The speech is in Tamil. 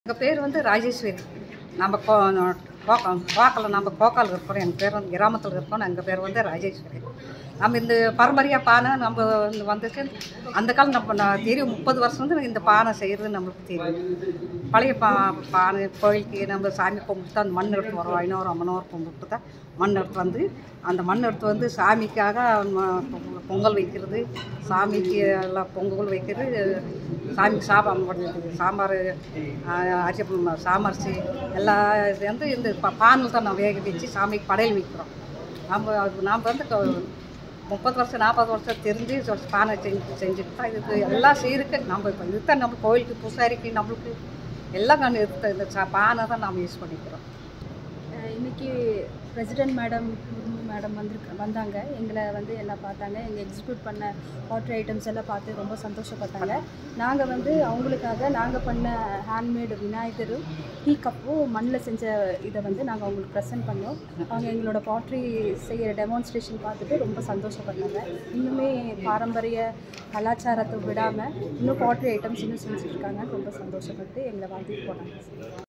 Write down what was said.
எங்கள் பேர் வந்து ராஜேஸ்வரி நம்ம கோ கோக்கம் கோக்கல் நம்ம கோக்கால் இருக்கிறோம் எங்கள் பேர் வந்து கிராமத்தில் இருக்கோம் எங்கள் பேர் வந்து ராஜேஸ்வரி நம்ம இந்த பரம்பரையாக பானை நம்ம வந்து வந்துச்சு அந்த காலம் நம்ம நான் தெரியும் முப்பது வருஷம் வந்து இந்த பானை செய்கிறது நம்மளுக்கு தெரியும் பழைய பா பானை கோயிலுக்கு நம்ம சாமி கும்பிட்டு தான் அந்த மண் எடுத்து வரோம் ஐநூறு ஐம்பனூறு கும்பிட்டு தான் மண் எடுத்து வந்து அந்த மண் எடுத்து வந்து சாமிக்காக ம- பொ- பொங்கல் வைக்கிறது சாமிக்கு எல்லாம் பொங்கல் வைக்கிறது சாமிக்கு சாப்பாடு பண்ணுறது சாம்பார் அரிசி ப- சாமரிசி எல்லா இது வந்து இந்த ப- பானில் தான் நம்ம வேக வச்சு சாமிக்கு படையல் வைக்கிறோம் நம்ம அது நாம் வந்து க- முப்பது வருஷம் நாற்பது வருஷம் தெரிஞ்சு சொ- பானை செஞ்சு செஞ்சுட்டு தான் இதுக்கு எல்லாம் செய்யிருக்கு நம்ம இப்போ இதுதான் நம்ம கோயிலுக்கு பூசாரிக்கு நம்மளுக்கு எல்லாம் கண்டு இது இந்த சா- பானை தான் நாம் யூஸ் பண்ணிக்கிறோம் அஹ் இன்னைக்கு பிரசிடென்ட் மேடம் முர்மு மேடம் வந்திருக்க வந்தாங்க எங்களை வந்து எல்லாம் பார்த்தாங்க எங்கள் எக்ஸிக்யூட் பண்ண வாட்டர் ஐட்டம்ஸ் எல்லாம் பார்த்து ரொம்ப சந்தோஷப்பட்டாங்க நாங்கள் வந்து அவங்களுக்காக நாங்கள் பண்ண ஹேண்ட்மேடு விநாயகரும் டீ கப்பும் மண்ணில் செஞ்ச இதை வந்து நாங்கள் அவங்களுக்கு ப்ரெசென்ட் பண்ணோம் அவங்க எங்களோட பாட்ரி செய்கிற டெமான்ஸ்ட்ரேஷன் பார்த்துட்டு ரொம்ப சந்தோஷப்பட்டாங்க இன்னுமே பாரம்பரிய கலாச்சாரத்தை விடாமல் இன்னும் பாட்ரி ஐட்டம்ஸ் இன்னும் செஞ்சுட்டு இருக்காங்க ரொம்ப சந்தோஷப்பட்டு எங்களை வாழ்த்திட்டு போனாங்க